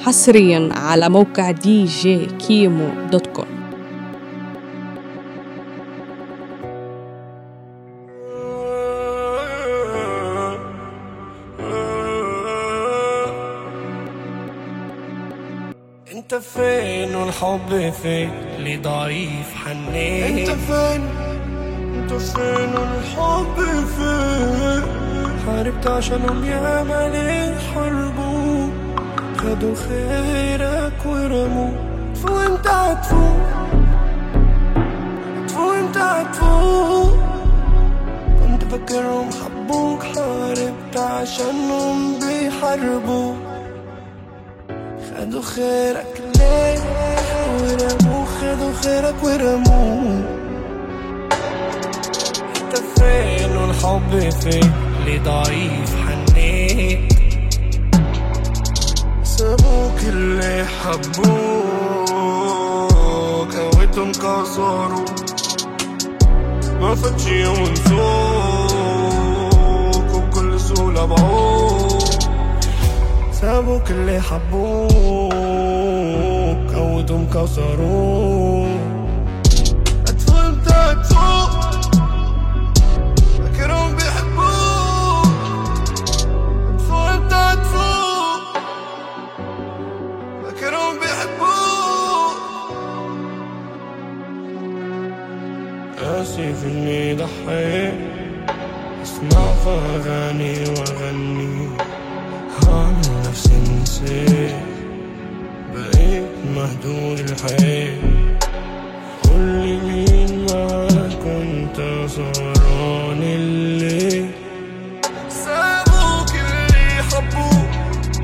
حصريا على موقع دي جي كيمو دوت كوم انت فين والحب فين اللي ضعيف حنين انت فين انت فين والحب فين حاربت عشانهم يا مالي حربوا خدوا خيرك ورموا فو انت هتفوق فو انت هتفوق كنت فاكرهم حبوك حاربت عشانهم بيحاربوا خدوا خيرك ليه ورموا خدوا خيرك ورموه انت فين والحب فين اللي ضعيف حنين سابوك اللي حبوك هويتهم كسروا ما فاتش يوم نسوك وبكل سهولة بعوك سابوك اللي حبوك هويتهم كسروا هتفوق انت هتفوق فاكرهم بيحبوك هتفوق انت هتفوق فاكرهم بيحبوك آسف إني ضحيت أسمع في أغاني وأغني هعمل نفسي نسيت بقيت مهدود الحيل قولي مين معاك كنت سهران الليل سابوك اللي حبوك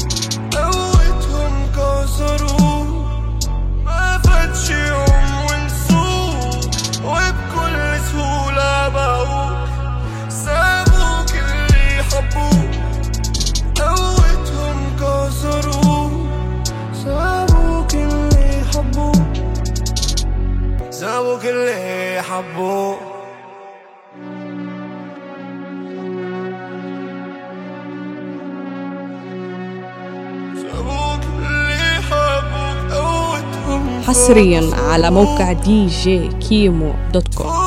قوتهم كسروك ما فاتش يوم ونسوك وبكل سهولة باعوك سابوك اللي حبوك قوتهم كسروك سابوك اللي حبوك سابوك اللي حبوك سابوك اللي حبوك قوتهم حصريا على موقع دي جي كيمو دوت كوم